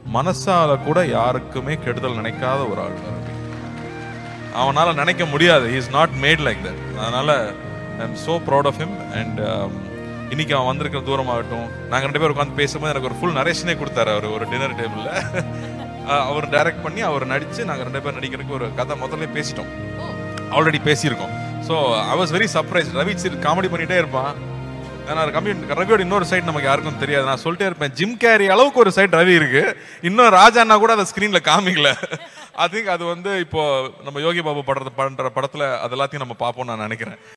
மனசால கூட யாருக்குமே கெடுதல் நினைக்காத ஒரு ஆள் ரவி அவனால நினைக்க முடியாது is not mad like that அதனால I am so proud of him and இன்னைக்கு அவன் வந்திருக்கிற தூரமாகட்டும் நாங்க ரெண்டு பேரும் உட்காந்து பேசும்போது எனக்கு ஒரு ஃபுல் நரேஷனே கொடுத்தாரு அவர் ஒரு டின்னர் டேபிள்ல அவர் டைரக்ட் பண்ணி அவர் நடிச்சு நாங்க ரெண்டு பேரும் நடிக்கிறதுக்கு ஒரு கதை முதல்ல பேசிட்டோம் ஆல்ரெடி பேசியிருக்கோம் so I was very surprise Ravi சரி காமெடி பண்ணிட்டே இருப்பான் ஏன்னா கம்மி ரவியோட இன்னொரு சைடு நமக்கு யாருக்கும் தெரியாது நான் சொல்லிட்டே இருப்பேன் ஜிம் கேரி அளவுக்கு ஒரு சைடு ரவி இருக்கு இன்னும் ராஜாண்ணா கூட அதை ஸ்க்ரீன்ல காமிக்கல ஐ திங்க் அது வந்து இப்போ நம்ம யோகி பாபு படுறது பண்ற படத்துல அது எல்லாத்தையும் நம்ம பார்ப்போம்னு நான் நினைக்கிறேன்